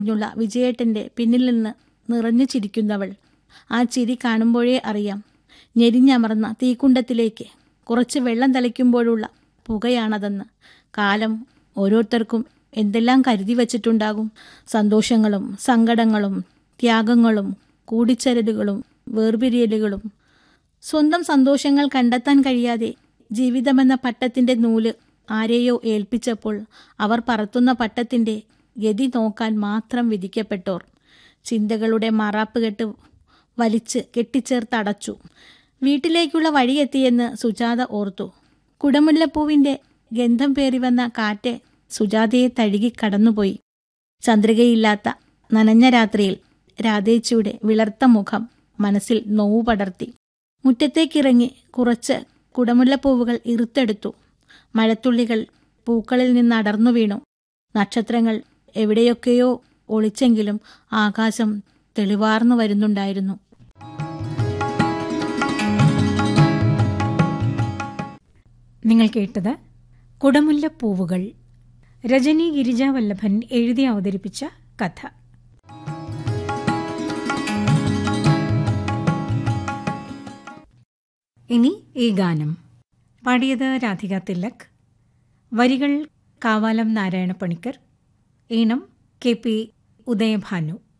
ുള്ള വിജയേട്ടന്റെ പിന്നിൽ നിന്ന് നിറഞ്ഞു ചിരിക്കുന്നവൾ ആ ചിരി കാണുമ്പോഴേ അറിയാം ഞെരിഞ്ഞമർന്ന തീക്കുണ്ടത്തിലേക്ക് കുറച്ച് വെള്ളം തളിക്കുമ്പോഴുള്ള പുകയാണതെന്ന് കാലം ഓരോരുത്തർക്കും എന്തെല്ലാം കരുതി വച്ചിട്ടുണ്ടാകും സന്തോഷങ്ങളും സങ്കടങ്ങളും ത്യാഗങ്ങളും കൂടിച്ചരലുകളും വേർപിരിയലുകളും സ്വന്തം സന്തോഷങ്ങൾ കണ്ടെത്താൻ കഴിയാതെ ജീവിതമെന്ന പട്ടത്തിന്റെ നൂല് ആരെയോ ഏൽപ്പിച്ചപ്പോൾ അവർ പറത്തുന്ന പട്ടത്തിന്റെ ഗതി നോക്കാൻ മാത്രം വിധിക്കപ്പെട്ടോർ ചിന്തകളുടെ മാറാപ്പുകെട്ട് വലിച്ച് കെട്ടിച്ചേർത്തടച്ചു വീട്ടിലേക്കുള്ള വഴിയെത്തിയെന്ന് സുജാത ഓർത്തു കുടമുല്ലപ്പൂവിന്റെ ഗന്ധം പേറി വന്ന കാറ്റ് സുജാതയെ തഴുകി കടന്നുപോയി ചന്ദ്രികയില്ലാത്ത നനഞ്ഞ രാത്രിയിൽ രാധേച്ചിയുടെ വിളർത്ത മുഖം മനസ്സിൽ നോവു പടർത്തി മുറ്റത്തേക്കിറങ്ങി കുറച്ച് കുടമുല്ലപ്പൂവുകൾ ഇറുത്തെടുത്തു മഴത്തുള്ളികൾ പൂക്കളിൽ നിന്ന് അടർന്നു വീണു നക്ഷത്രങ്ങൾ എവിടെയൊക്കെയോ ഒളിച്ചെങ്കിലും ആകാശം തെളിവാർന്നു വരുന്നുണ്ടായിരുന്നു നിങ്ങൾ കേട്ടത് കുടമുല്ലപ്പൂവുകൾ രജനി ഗിരിജാവല്ലഭൻ എഴുതി അവതരിപ്പിച്ച കഥ ഇനി ഈ ഗാനം പാടിയത് രാധിക തിലക് വരികൾ കാവാലം നാരായണ പണിക്കർ ഈണം കെ പി ഉദയഭാനു